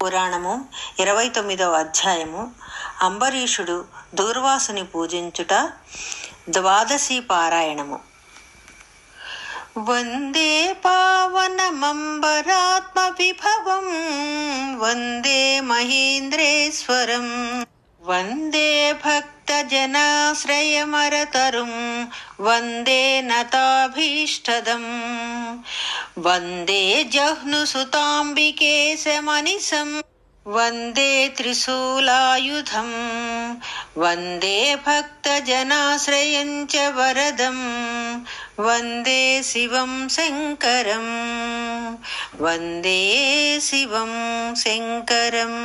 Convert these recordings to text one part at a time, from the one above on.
పురాణము ఇరవై తొమ్మిదవ అధ్యాయము అంబరీషుడు దూర్వాసుని పూజించుట ద్వాదశి పారాయణము వందే పావనమంబరాత్మ విభవం వందే మహేంద్రేశ్వరం వందే భక్తజనాశ్రయమరతరుం వందే నతాభీష్టదం వందే జహ్నుసుతాంబికేశమనిశం వందే త్రిశూలాయుధం వందే భక్తజనాశ్రయం చ వరదం వందే శివం శంకరం వందే శివం శంకరం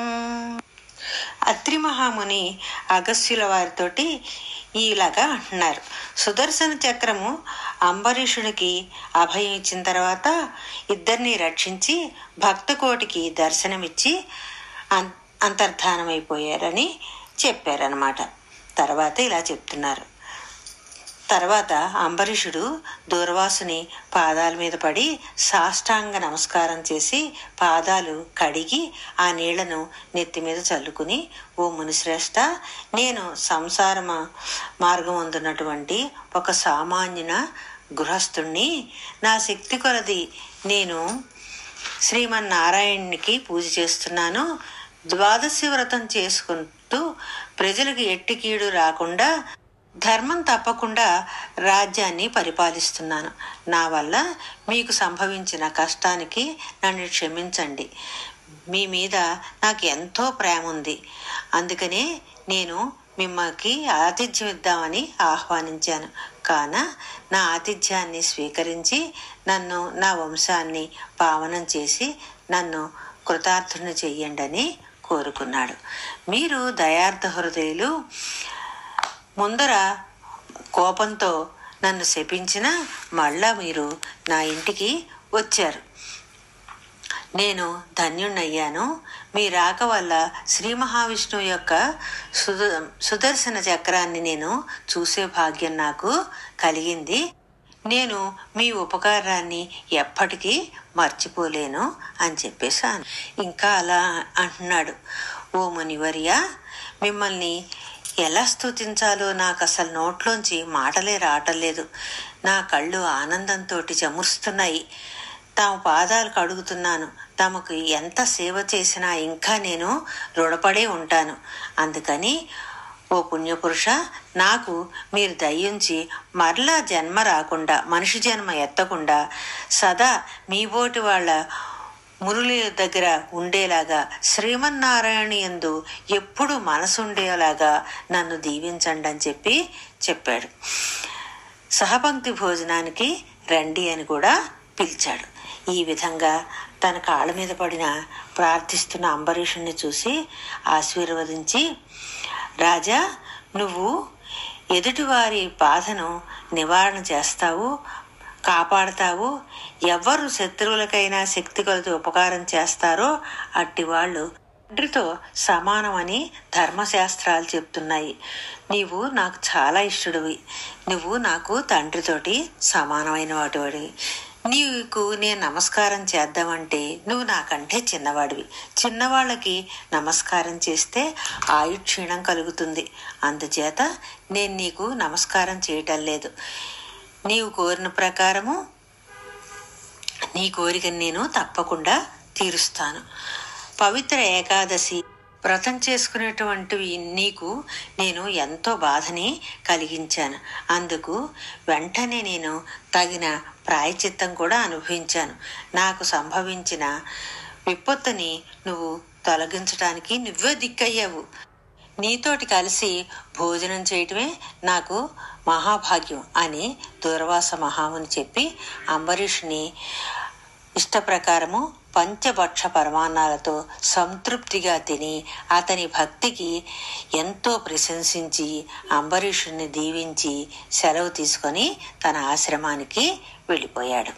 అత్రి మహాముని అగస్యుల వారితోటి ఇలాగా అంటున్నారు సుదర్శన చక్రము అంబరీషునికి అభయం ఇచ్చిన తర్వాత ఇద్దరిని రక్షించి భక్తకోటికి దర్శనమిచ్చి అం- అంతర్ధానమైపోయారని చెప్పారనమాట తర్వాత ఇలా చెప్తున్నారు తర్వాత అంబరీషుడు దూర్వాసుని పాదాల మీద పడి సాష్టాంగ నమస్కారం చేసి పాదాలు కడిగి ఆ నీళ్లను నెత్తి మీద చల్లుకుని ఓ మునిశ్రేష్ట నేను సంసార మా- మార్గం అందున్నటువంటి ఒక సామాన్యున గృహస్థుణ్ణి నా శక్తి కొలది నేను శ్రీమన్నారాయణునికి పూజ చేస్తున్నాను ద్వాదశి వ్రతం చేసుకుంటూ ప్రజలకు ఎట్టి కీడు రాకుండా ధర్మం తప్పకుండా రాజ్యాన్ని పరిపాలిస్తున్నాను నా వల్ల మీకు సంభవించిన కష్టానికి నన్ను క్షమించండి మీ మీద నాకు ఎంతో ప్రేమ ఉంది అందుకనే నేను మిమ్మల్ని ఆతిథ్యం ఇద్దామని ఆహ్వానించాను కాన నా ఆతిథ్యాన్ని స్వీకరించి నన్ను నా వంశాన్ని పావనం చేసి నన్ను కృతార్థుని చెయ్యండి అని కోరుకున్నాడు మీరు దయార్థ హృదయులు ముందర కోపంతో నన్ను శపించిన మళ్ళా మీరు నా ఇంటికి వచ్చారు నేను ధన్యుణ్ణయ్యాను మీ రాక వల్ల శ్రీ మహావిష్ణువు యొక్క సుద సుదర్శన చక్రాన్ని నేను చూసే భాగ్యం నాకు కలిగింది నేను మీ ఉపకారాన్ని ఎప్పటికీ మర్చిపోలేను అని చెప్పేశాను ఇంకా అలా అంటున్నాడు ఓ మునివర్య మిమ్మల్ని ఎలా స్తుతించాలో నాకు అసలు నోట్లోంచి మాటలే రావటం లేదు నా కళ్ళు ఆనందంతో చమురుస్తున్నాయి తాము పాదాలు కడుగుతున్నాను తమకు ఎంత సేవ చేసినా ఇంకా నేను రుణపడే ఉంటాను అందుకని ఓ పుణ్యపురుష నాకు మీరు దయ్యుంచి మరలా జన్మ రాకుండా మనిషి జన్మ ఎత్తకుండా సదా మీ బోటి వాళ్ళ మురులి దగ్గర ఉండేలాగా శ్రీమన్నారాయణ యందు ఎప్పుడు మనసుండేలాగా నన్ను దీవించండి అని చెప్పి చెప్పాడు సహపంక్తి భోజనానికి రండి అని కూడా పిలిచాడు ఈ విధంగా తన కాళ్ళ మీద పడిన ప్రార్థిస్తున్న అంబరీషుణ్ణి చూసి ఆశీర్వదించి రాజా నువ్వు ఎదుటివారి బాధను నివారణ చేస్తావు కాపాడతావు ఎవరు శత్రువులకైనా శక్తి కొలది ఉపకారం చేస్తారో అట్టి వాళ్ళు తండ్రితో సమానమని ధర్మశాస్త్రాలు చెప్తున్నాయి నీవు నాకు చాలా ఇష్టడివి నువ్వు నాకు తండ్రితోటి సమానమైన వాటివాడివి నీకు నేను నమస్కారం చేద్దామంటే నువ్వు నాకంటే చిన్నవాడివి చిన్నవాళ్ళకి నమస్కారం చేస్తే ఆయుక్షీణం కలుగుతుంది అందుచేత నేను నీకు నమస్కారం చేయటం లేదు నీవు కోరిన ప్రకారము నీ కోరికను నేను తప్పకుండా తీరుస్తాను పవిత్ర ఏకాదశి వ్రతం చేసుకునేటువంటివి నీకు నేను ఎంతో బాధని కలిగించాను అందుకు వెంటనే నేను తగిన ప్రాయచిత్తం కూడా అనుభవించాను నాకు సంభవించిన విపత్తుని నువ్వు తొలగించడానికి నువ్వే దిక్కయ్యావు నీతోటి కలిసి భోజనం చేయటమే నాకు మహాభాగ్యం అని దూర్వాస మహాముని చెప్పి అంబరీష్ని ఇష్టప్రకారము పంచభక్ష పరమాన్నాలతో సంతృప్తిగా తిని అతని భక్తికి ఎంతో ప్రశంసించి అంబరీషుణ్ణి దీవించి సెలవు తీసుకొని తన ఆశ్రమానికి వెళ్ళిపోయాడు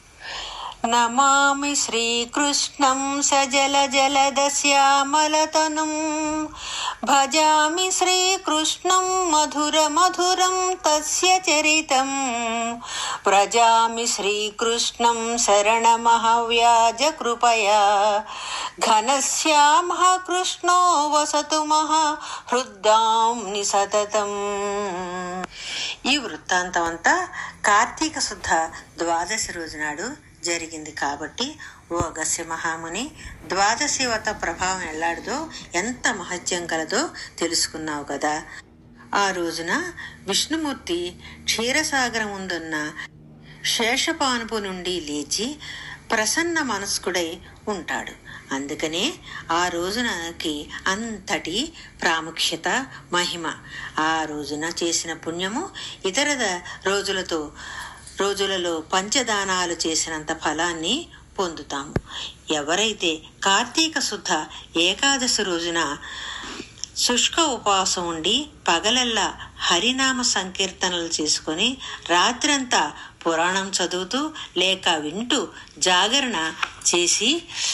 నమామి శ్రీకృష్ణం సజల జలదశ్యామలతనుం భజామి శ్రీకృష్ణం మధుర మధురం తస్య చరితం ప్రజామి శ్రీకృష్ణం శరణమహవ్యాజ కృపయా ఘనశ్యామః కృష్ణో వసతు మహా హృద్దాం నిసతతం ఈ వృత్తాంతం అంతా కార్తీక శుద్ధ ద్వాదశి రోజు నాడు జరిగింది కాబట్టి ఓ అగస్య మహాముని ద్వాదశి వ్రత ప్రభావం ఎల్లాడిదో ఎంత మహత్యం కలదో తెలుసుకున్నావు కదా ఆ రోజున విష్ణుమూర్తి క్షీరసాగరం ముందున్న శేషపానుపు నుండి లేచి ప్రసన్న మనస్కుడై ఉంటాడు అందుకనే ఆ రోజునకి అంతటి ప్రాముఖ్యత మహిమ ఆ రోజున చేసిన పుణ్యము ఇతర ద- రోజులతో రోజులలో పంచదానాలు చేసినంత ఫలాన్ని పొందుతాము ఎవరైతే కార్తీక శుద్ధ ఏకాదశి రోజున శుష్క ఉపవాసం ఉండి పగలల్లా హరినామ సంకీర్తనలు చేసుకొని రాత్రంతా పురాణం చదువుతూ లేక వింటూ జాగరణ చేసి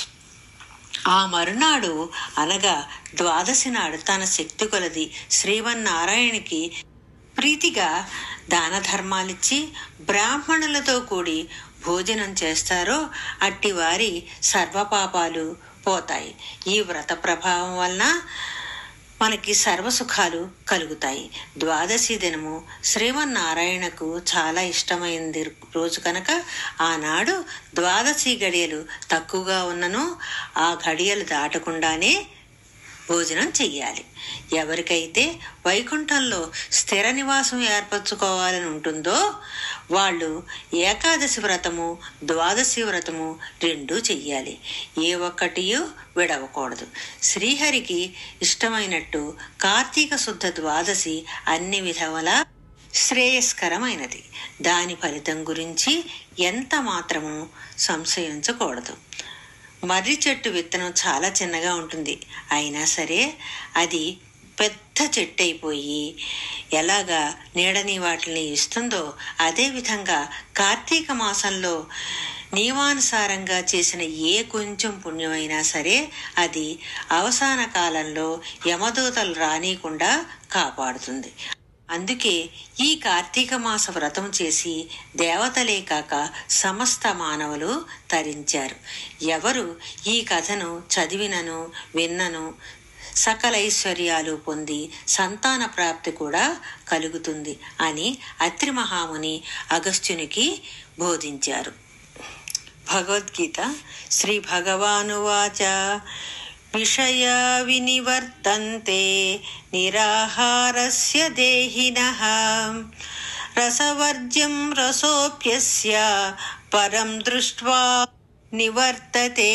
ఆ మరునాడు అనగా ద్వాదశి నాడు తన శక్తి కొలది శ్రీమన్నారాయణకి ప్రీతిగా దాన ధర్మాలిచ్చి బ్రాహ్మణులతో కూడి భోజనం చేస్తారో అట్టి వారి సర్వపాపాలు పోతాయి ఈ వ్రత ప్రభావం వలన మనకి సర్వసుఖాలు కలుగుతాయి ద్వాదశి దినము శ్రీమన్నారాయణకు చాలా ఇష్టమైంది రోజు కనుక ఆనాడు ద్వాదశి గడియలు తక్కువగా ఉన్నను ఆ గడియలు దాటకుండానే భోజనం చెయ్యాలి ఎవరికైతే వైకుంఠంలో స్థిర నివాసం ఏర్పరచుకోవాలని ఉంటుందో వాళ్ళు ఏకాదశి వ్రతము ద్వాదశి వ్రతము రెండూ చెయ్యాలి ఏ ఒక్కటి విడవకూడదు శ్రీహరికి ఇష్టమైనట్టు కార్తీక శుద్ధ ద్వాదశి అన్ని విధముల శ్రేయస్కరమైనది దాని ఫలితం గురించి ఎంత మాత్రము సంశయించకూడదు మర్రి చెట్టు విత్తనం చాలా చిన్నగా ఉంటుంది అయినా సరే అది పెద్ద చెట్టు అయిపోయి ఎలాగా నీడని వాటిని ఇస్తుందో అదే విధంగా కార్తీక మాసంలో నియమానుసారంగా చేసిన ఏ కొంచెం పుణ్యమైనా సరే అది అవసాన కాలంలో యమదూతలు రానీయకుండా కాపాడుతుంది అందుకే ఈ కార్తీక మాస వ్రతం చేసి దేవతలే కాక సమస్త మానవులు తరించారు ఎవరు ఈ కథను చదివినను విన్నను సకల ఐశ్వర్యాలు పొంది సంతాన ప్రాప్తి కూడా కలుగుతుంది అని అత్రి మహాముని అగస్త్యునికి బోధించారు భగవద్గీత శ్రీ భగవానువాచ విషయా వినివర్తంతే నిరాహారస్య దేహినః రసవర్జ్యం రసోప్యస్య పరం దృష్ట్వా నివర్తతే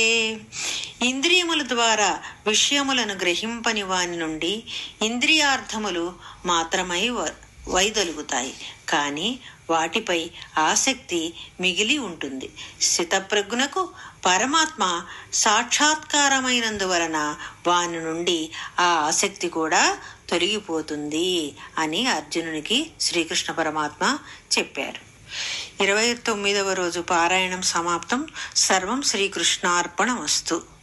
ఇంద్రియముల ద్వారా విషయములను గ్రహింపని వాని నుండి ఇంద్రియార్థములు మాత్రమై వ- వైదొలుగుతాయి కానీ వాటిపై ఆసక్తి మిగిలి ఉంటుంది స్థితప్రజ్ఞకు పరమాత్మ సాక్షాత్కారమైనందువలన వాని నుండి ఆ ఆసక్తి కూడా తొలగిపోతుంది అని అర్జునునికి శ్రీకృష్ణ పరమాత్మ చెప్పారు ఇరవై తొమ్మిదవ రోజు పారాయణం సమాప్తం సర్వం శ్రీకృష్ణార్పణమస్తు